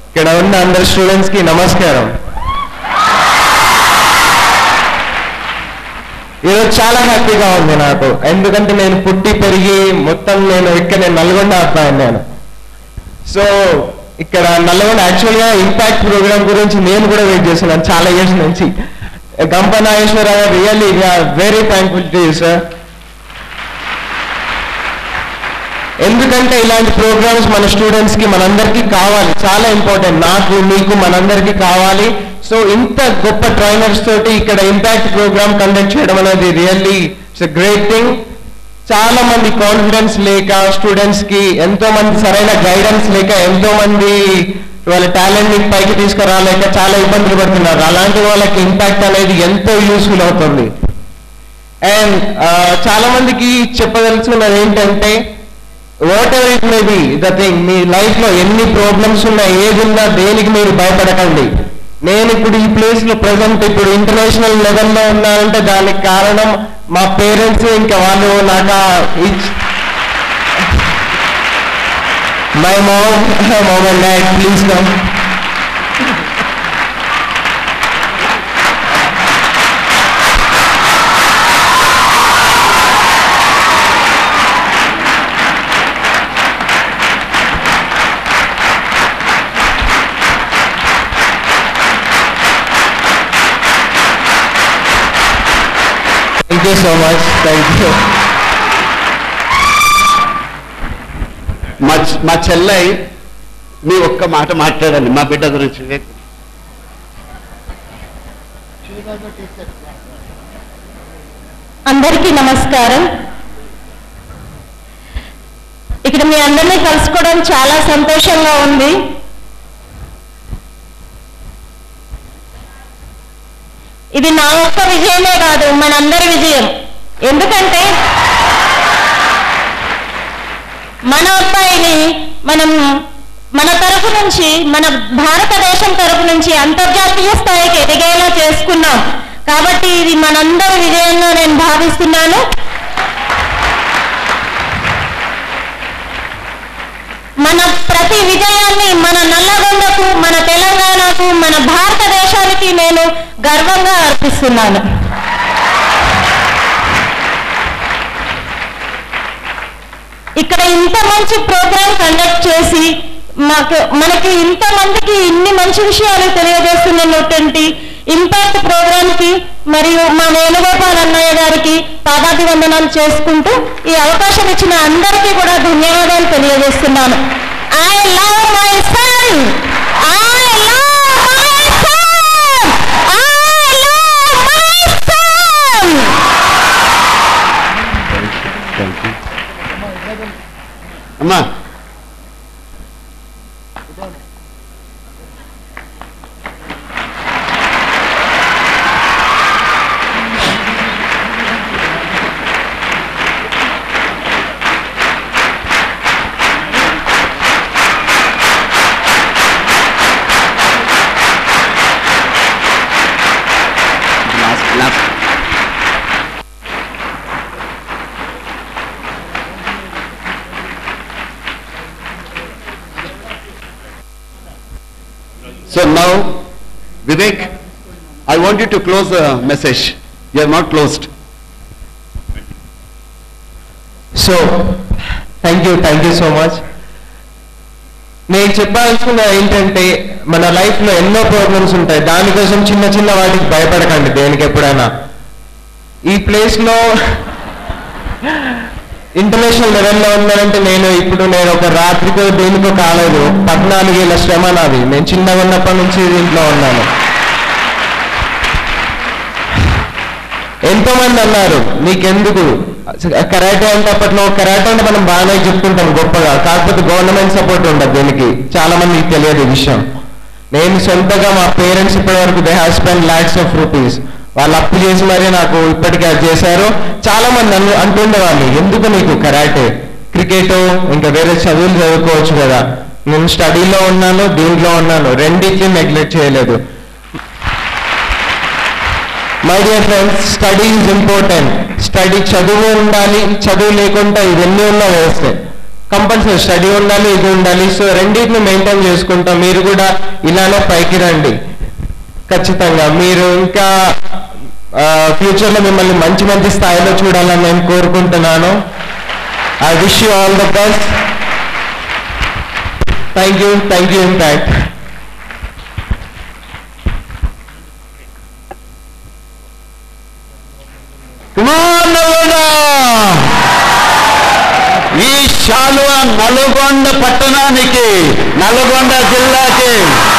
ఇక్కడ ఉన్న అందరు స్టూడెంట్స్ కి నమస్కారం ఈరోజు చాలా హ్యాపీగా ఉంది నాకు ఎందుకంటే నేను పుట్టి పెరిగి మొత్తం నేను ఇక్కడ నేను నల్గొండ అబ్బాయి నేను సో ఇక్కడ నల్గొండ యాక్చువల్గా ఇంపాక్ట్ ప్రోగ్రామ్ గురించి నేను కూడా వెయిట్ చేస్తున్నాను చాలా ఇయర్స్ నుంచి Gampa Nageswara Rao really very thankful to you sir ఎందుకంటే ఇలాంటి ప్రోగ్రామ్స్ మన స్టూడెంట్స్ కి మనందరికీ కావాలి చాలా ఇంపార్టెంట్ నాకు మీకు మనందరికీ కావాలి సో ఇంత గొప్ప ట్రైనర్స్ తోటి ఇక్కడ ఇంపాక్ట్ ప్రోగ్రామ్ కండక్ట్ చేయడం అనేది రియల్లీ ఇట్స్ గ్రేట్ థింగ్ చాలా మంది కాన్ఫిడెన్స్ లేక స్టూడెంట్స్ కి ఎంతో మంది సరైన గైడెన్స్ లేక ఎంతో మంది వాళ్ళ టాలెంట్ ని పైకి తీసుకురాలేక చాలా ఇబ్బందులు పడుతున్నారు అలాంటి వాళ్ళకి ఇంపాక్ట్ అనేది ఎంతో యూస్ఫుల్ అవుతుంది అండ్ చాలా మందికి చెప్పదలుచుకున్నది ఏంటంటే whatever it may be the thing మీ లైఫ్ లో ఎన్ని ప్రాబ్లమ్స్ ఉన్నా ఏది ఉన్నా దేనికి మీరు భయపడకండి నేను ఇప్పుడు ఈ ప్లేస్ లో ప్రజెంట్ ఇప్పుడు ఇంటర్నేషనల్ లెవెల్లో ఉన్నానంటే దానికి కారణం మా పేరెంట్స్ ఇంకా వాళ్ళు నాకు my mom mom and dad please come thank you so much thank you మా చె- మా చెల్లై మీ ఒక్క మాట మాట్లాడండి మా బిడ్డ గురించి వివేక్. అందరికీ నమస్కారం ఇక్కడ మీ అందరినీ కలుసుకోవడం చాలా సంతోషంగా ఉంది ఇది నా ఒక్క విజయమే కాదు మనందరి విజయం ఎందుకంటే మన అబ్బాయిని మనం మన తరపు నుంచి మన భారతదేశం తరపు నుంచి అంతర్జాతీయ స్థాయికి ఎదిగేలా చేసుకున్నాం కాబట్టి ఇది మనందరి విజయంగా నేను భావిస్తున్నాను మన ప్రతి విజయాన్ని మన నల్లగొండకు మన తెలంగాణకు మన భారతదేశానికి నేను గర్వంగా అర్పిస్తున్నాను ఇక్కడ ఇంత మంచి ప్రోగ్రామ్ కండక్ట్ చేసి మాకు మనకి ఇంత మందికి ఇన్ని మంచి విషయాలు తెలియజేస్తున్నటువంటి ఇంపాక్ట్ ప్రోగ్రామ్ కి మరియు మా వేణుగోపాల్ అన్నయ్య గారికి పాదాభివందనాలు చేసుకుంటూ ఈ అవకాశం ఇచ్చిన అందరికీ కూడా ధన్యవాదాలు తెలియజేస్తున్నాను I love my son I love my son I love my son అమ్మా last last So now, Vivek, I want you to close the message. You have not closed. So thank you thank you so much నేను చెప్పాల్సిన ఏంటంటే మన life లో ఎన్నో problems ఉంటాయి దానికోసం చిన్న చిన్న వాటికి భయపడకండి దేనికి ఎప్పుడైనా ఈ ప్లేస్ లో ఇంటర్నేషనల్ లెవెల్లో ఉన్నానంటే నేను ఇప్పుడు నేను ఒక రాత్రికో దేనికో కాలేదు పద్నాలుగేళ్ల శ్రమ నాది నేను చిన్నగా ఉన్నప్పటి నుంచి దీంట్లో ఉన్నాను ఎంతో మంది అన్నారు నీకెందుకు కరాటే అంటే అప్పట్లో కరాటే అంటే మనం బాగానే చెప్పుకుంటాం గొప్పగా కాకపోతే గవర్నమెంట్ సపోర్ట్ ఉండదు దీనికి చాలా మందికి తెలియదు ఈ విషయం నేను సొంతగా మా పేరెంట్స్ ఇప్పటి వరకు they have spend lakhs of rupees వాళ్ళు అప్పు చేసి మరీ నాకు ఇప్పటికే అది చేశారు చాలా మంది అను అంటుండేవాళ్ళు ఎందుకు నీకు కరాటే క్రికెట్ ఇంకా వేరే చదువులు చదువుకోవచ్చు కదా నేను స్టడీలో ఉన్నాను దీంట్లో ఉన్నాను రెండింటిని నెగ్లెక్ట్ చేయలేదు my dear friends study is important study చదువు ఉండాలి చదువు లేకుండా ఇవన్నీ ఉన్నా వేస్తే కంపల్సరీ స్టడీ ఉండాలి ఇది ఉండాలి సో రెండింటిని మెయింటైన్ చేసుకుంటాం మీరు కూడా ఇలానే పైకి రండి ఖచ్చితంగా మీరు ఇంకా ఫ్యూచర్ లో మిమ్మల్ని మంచి మంచి స్థాయిలో చూడాలని నేను కోరుకుంటున్నాను I wish you all the best thank you thank you impact Kumar Nalgonda ఈ శాలువ నల్గొండ పట్టణానికి నల్గొండ జిల్లాకి